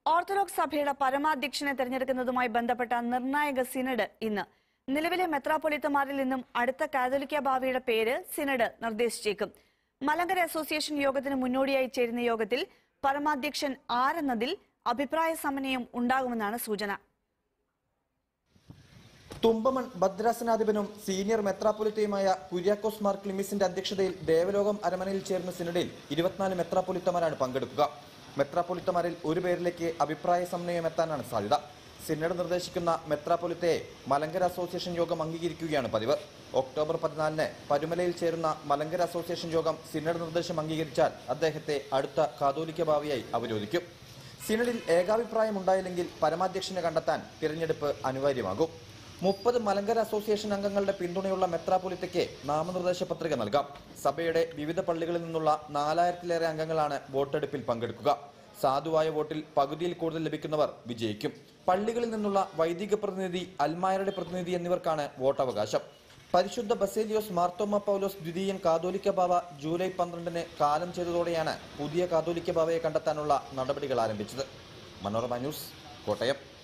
orthodox സഭയുടെ പരമാധ്യക്ഷനെ തെരഞ്ഞെടുക്കുന്നതുമായി ബന്ധപ്പെട്ട നിർണായക സിനഡ് ഇന്ന് നിലവിലെ മെത്രാപ്പൊലിത്തമാരിൽ നിന്നും അടുത്ത കാതോലിക്ക ഭാവിയുടെ പേര് സിനഡ് നിർദ്ദേശിച്ചേക്കും മലങ്കര അസോസിയേഷൻ യോഗത്തിന് മുന്നോടിയായി ചേരുന്ന യോഗത്തിൽ പരമാധ്യക്ഷൻ ആരെന്നതിൽ അഭിപ്രായ സമന്വയം ഉണ്ടാകുമെന്നാണ് സൂചന തുമ്പമൺ ഭദ്രാസനാധിപനും സീനിയർ മെത്രാപ്പൊലിത്തയുമായ കുര്യാക്കോസ് മാർ ക്ലിമിസിന്റെ അധ്യക്ഷതയിൽ ദേവലോകം അരമനയിൽ ചേർന്ന സിനഡിൽ ഇരുപത്തിനാല് മെത്രാപ്പൊലിത്തമാരാണ് പങ്കെടുക്കുക മെത്രാപ്പൊലിത്തമാരിൽ ഒരു പേരിലേക്ക് അഭിപ്രായ സമന്വയം എത്താനാണ് സാധ്യത സിനഡ് നിർദ്ദേശിക്കുന്ന മെത്രാപ്പൊലിത്തയെ മലങ്കര അസോസിയേഷൻ യോഗം അംഗീകരിക്കുകയാണ് പതിവ് ഒക്ടോബർ പതിനാലിന് പരുമലയിൽ ചേരുന്ന മലങ്കര അസോസിയേഷൻ യോഗം സിനഡ് നിർദ്ദേശം അംഗീകരിച്ചാൽ അദ്ദേഹത്തെ അടുത്ത കാതോലിക്ക ഭാവിയായി അവരോധിക്കും സിനഡിൽ ഏകാഭിപ്രായം ഉണ്ടായില്ലെങ്കിൽ പരമാധ്യക്ഷനെ കണ്ടെത്താൻ തിരഞ്ഞെടുപ്പ് അനിവാര്യമാകും മുപ്പത് മലങ്കര അസോസിയേഷൻ അംഗങ്ങളുടെ പിന്തുണയുള്ള മെത്രാപ്പൊലിത്തയ്ക്ക് നാമനിർദ്ദേശ പത്രിക നൽകാം സഭയുടെ വിവിധ പള്ളികളിൽ നിന്നുള്ള നാലായിരത്തിലേറെ അംഗങ്ങളാണ് വോട്ടെടുപ്പിൽ പങ്കെടുക്കുക സാധുവായ വോട്ടിൽ പകുതിയിൽ കൂടുതൽ ലഭിക്കുന്നവർ വിജയിക്കും പള്ളികളിൽ നിന്നുള്ള വൈദിക പ്രതിനിധി അൽമായരുടെ പ്രതിനിധി എന്നിവർക്കാണ് വോട്ടവകാശം പരിശുദ്ധ ബസേലിയോസ് മാർത്തോമ പൗലോസ് ദ്വിതീയൻ കാതോലിക്ക ബാവ ജൂലൈ പന്ത്രണ്ടിന് കാലം ചെയ്തതോടെയാണ് പുതിയ കാതോലിക്ക ബാവയെ കണ്ടെത്താനുള്ള നടപടികൾ ആരംഭിച്ചത് മനോരമ ന്യൂസ് കോട്ടയം